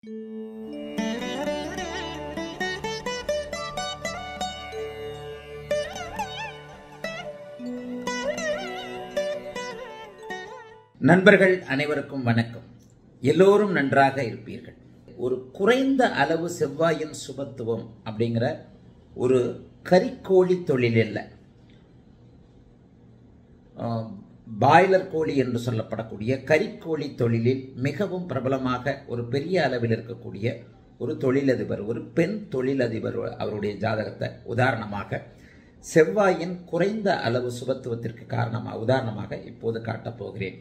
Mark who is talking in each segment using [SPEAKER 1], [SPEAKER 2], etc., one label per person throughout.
[SPEAKER 1] நண்பர்கள் அனைவருக்கும் வணக்கம் எல்லோரும் நன்றாக இருப்பீர்கள் ஒரு குறைந்த அளவு செவ்வாயின் சுபத்துவம் அப்படிங்கிற ஒரு கறிக்கோழி தொழில் இல்லை ஆம், பாய்லர் கோழி என்று சொல்லப்படக்கூடிய கறிக்கோழி தொழிலில் மிகவும் பிரபலமாக ஒரு பெரிய அளவில் இருக்கக்கூடிய ஒரு தொழிலதிபர் ஒரு பெண் தொழிலதிபர் அவருடைய ஜாதகத்தை உதாரணமாக செவ்வாயின் குறைந்த அளவு சுபத்துவத்திற்கு காரணமாக உதாரணமாக இப்போது காட்டப் போகிறேன்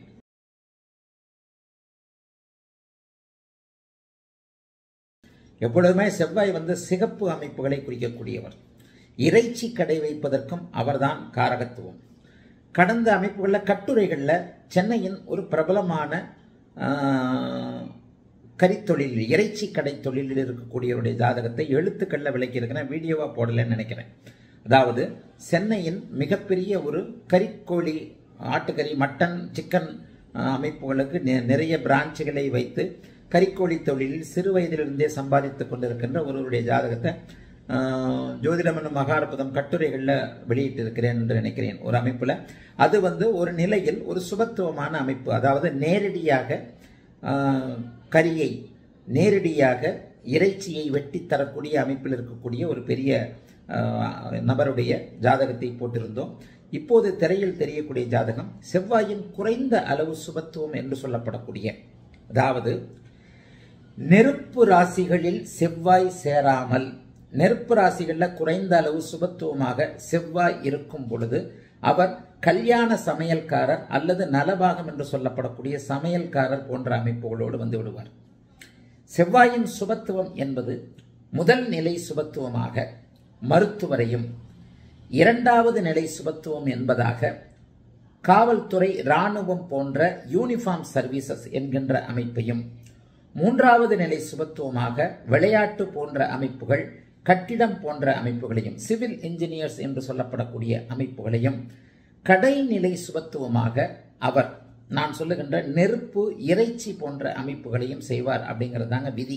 [SPEAKER 1] எப்பொழுதுமே செவ்வாய் வந்து சிகப்பு அமைப்புகளை குறிக்கக்கூடியவர் இறைச்சி கடை வைப்பதற்கும் அவர்தான் காரகத்துவம் கடந்த அமைப்புகளில் கட்டுரைகளில் சென்னையின் ஒரு பிரபலமான ஆஹ், கரித்தொழில் இறைச்சி கடை தொழிலில் இருக்கக்கூடியவருடைய ஜாதகத்தை எழுத்துக்களில் விளக்கியிருக்கிறேன் வீடியோவாக போடலைன்னு நினைக்கிறேன் அதாவது சென்னையின் மிகப்பெரிய ஒரு கறிக்கோழி ஆட்டுக்கறி மட்டன் சிக்கன் ஆஹ், அமைப்புகளுக்கு நி- நிறைய பிரான்ச்சுகளை வைத்து கறிக்கோழி தொழிலில் சிறு வயதிலிருந்தே சம்பாதித்துக் கொண்டிருக்கின்ற ஒருவருடைய ஜாதகத்தை ஆஹ், ஜோதிடம் என்னும் மகாரபுதம் கட்டுரைகளில் வெளியிட்டிருக்கிறேன் என்று நினைக்கிறேன் ஒரு அமைப்பில் அது வந்து ஒரு நிலையில் ஒரு சுபத்துவமான அமைப்பு அதாவது நேரடியாக ஆஹ், கரியை நேரடியாக இறைச்சியை வெட்டி தரக்கூடிய அமைப்பில் இருக்கக்கூடிய ஒரு பெரிய ஆஹ், நபருடைய ஜாதகத்தை போட்டிருந்தோம் இப்போது திரையில் தெரியக்கூடிய ஜாதகம் செவ்வாயின் குறைந்த அளவு சுபத்துவம் என்று சொல்லப்படக்கூடிய அதாவது நெருப்பு ராசிகளில் செவ்வாய் சேராமல் நெருப்பு ராசிகளில் குறைந்த அளவு சுபத்துவமாக செவ்வாய் இருக்கும் பொழுது அவர் கல்யாண சமையல்காரர் அல்லது நலபாகம் என்று சொல்லப்படக்கூடிய சமையல்காரர் போன்ற அமைப்புகளோடு வந்து விடுவார் செவ்வாயின் சுபத்துவம் என்பது முதல் நிலை சுபத்துவமாக மருத்துவரையும் இரண்டாவது நிலை சுபத்துவம் என்பதாக காவல்துறை இராணுவம் போன்ற யூனிஃபார்ம் சர்வீசஸ் என்கின்ற அமைப்பையும் மூன்றாவது நிலை சுபத்துவமாக விளையாட்டு போன்ற அமைப்புகள் கட்டிடம் போன்ற அமைப்புகளையும் சிவில் இன்ஜினியர்ஸ் என்று சொல்லப்படக்கூடிய அமைப்புகளையும் கடைநிலை சுபத்துவமாக அவர் நான் சொல்லுகின்ற நெருப்பு இறைச்சி போன்ற அமைப்புகளையும் செய்வார் அப்படிங்கிறதாங்க விதி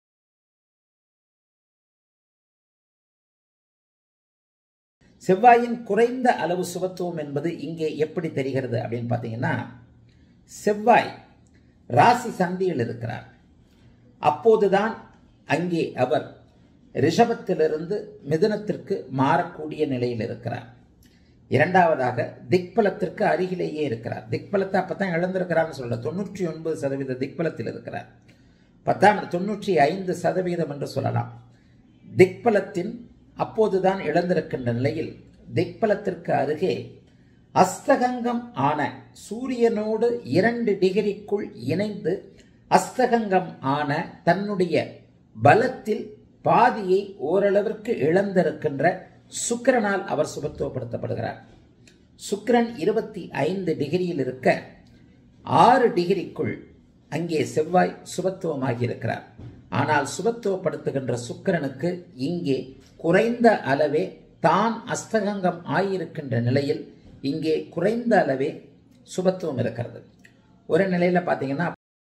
[SPEAKER 1] செவ்வாயின் குறைந்த அளவு சுபத்துவம் என்பது இங்கே எப்படி தெரிகிறது அப்படின்னு பார்த்தீங்கன்னா செவ்வாய் ராசி சந்தியில் இருக்கிறார் அப்போதுதான் அங்கே அவர் ரிஷபத்திலிருந்து மிதுனத்திற்கு மாறக்கூடிய நிலையில் இருக்கிறார் இரண்டாவதாக திக்பலத்திற்கு அருகிலேயே இருக்கிறார் திக்பலத்தை அப்பதான் இழந்திருக்கிறார்னு சொல்ல தொண்ணூற்றி ஒன்பது சதவீத திக்பலத்தில் இருக்கிறார் பத்தாம் தொண்ணூற்றி ஐந்து சதவீதம் என்று சொல்லலாம் திக்பலத்தின் அப்போதுதான் இழந்திருக்கின்ற நிலையில் திக்பலத்திற்கு அருகே அஸ்தகங்கம் ஆன சூரியனோடு இரண்டு டிகிரிக்குள் இணைந்து அஸ்தகங்கம் ஆன தன்னுடைய பலத்தில் பாதியை ஓரளவிற்கு இழந்திருக்கின்ற சுக்கிரனால் அவர் சுபத்துவப்படுத்தப்படுகிறார் சுக்கிரன் இருபத்தி ஐந்து டிகிரியில் இருக்க ஆறு டிகிரிக்குள் அங்கே செவ்வாய் சுபத்துவமாகி இருக்கிறார் ஆனால் சுபத்துவப்படுத்துகின்ற சுக்கிரனுக்கு இங்கே குறைந்த அளவே தான் அஸ்தகங்கம் ஆகியிருக்கின்ற நிலையில் இங்கே குறைந்த அளவே சுபத்துவம் இருக்கிறது ஒரு நிலையில பாத்தீங்கன்னா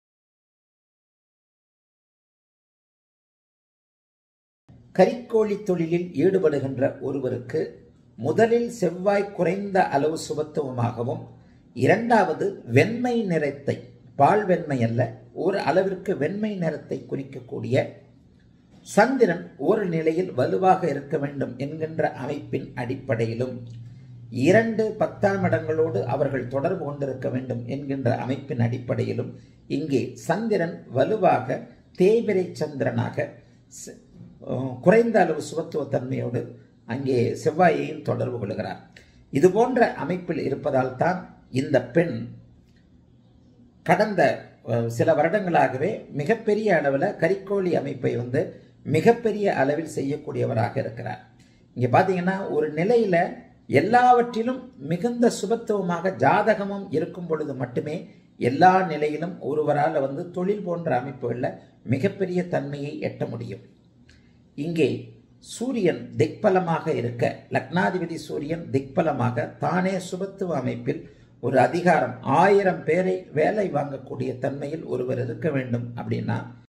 [SPEAKER 1] கரிக்கோழி தொழிலில் ஈடுபடுகின்ற ஒருவருக்கு முதலில் செவ்வாய் குறைந்த அளவு சுபத்துவமாகவும் இரண்டாவது வெண்மை நிறத்தை பால் வெண்மை அல்ல ஒரு அளவிற்கு வெண்மை நிறத்தை குறிக்கக்கூடிய சந்திரன் ஒரு நிலையில் வலுவாக இருக்க வேண்டும் என்கின்ற அமைப்பின் அடிப்படையிலும் இரண்டு பத்தாம் இடங்களோடு அவர்கள் தொடர்பு கொண்டிருக்க வேண்டும் என்கின்ற அமைப்பின் அடிப்படையிலும் இங்கே சந்திரன் வலுவாக தேய்பிரை சந்திரனாக ச- அஹ் குறைந்த அளவு சுபத்துவத்தன்மையோடு அங்கே செவ்வாயையும் தொடர்பு கொள்கிறார் இது போன்ற அமைப்பில் இருப்பதால் தான் இந்த பெண் கடந்த அஹ், சில வருடங்களாகவே மிகப்பெரிய அளவில் கரிக்கோழி அமைப்பை வந்து மிகப்பெரிய அளவில் செய்யக்கூடியவராக இருக்கிறார் இங்க பாத்தீங்கன்னா ஒரு நிலையில எல்லாவற்றிலும் மிகுந்த சுபத்துவமாக ஜாதகமும் இருக்கும் பொழுது மட்டுமே எல்லா நிலையிலும் ஒருவரால் வந்து தொழில் போன்ற அமைப்புகளில் மிகப்பெரிய தன்மையை எட்ட முடியும் இங்கே சூரியன் திக்பலமாக இருக்க லக்னாதிபதி சூரியன் திக்பலமாக தானே சுபத்துவ அமைப்பில் ஒரு அதிகாரம் ஆயிரம் பேரை வேலை வாங்கக்கூடிய தன்மையில் ஒருவர் இருக்க வேண்டும் அப்படின்னா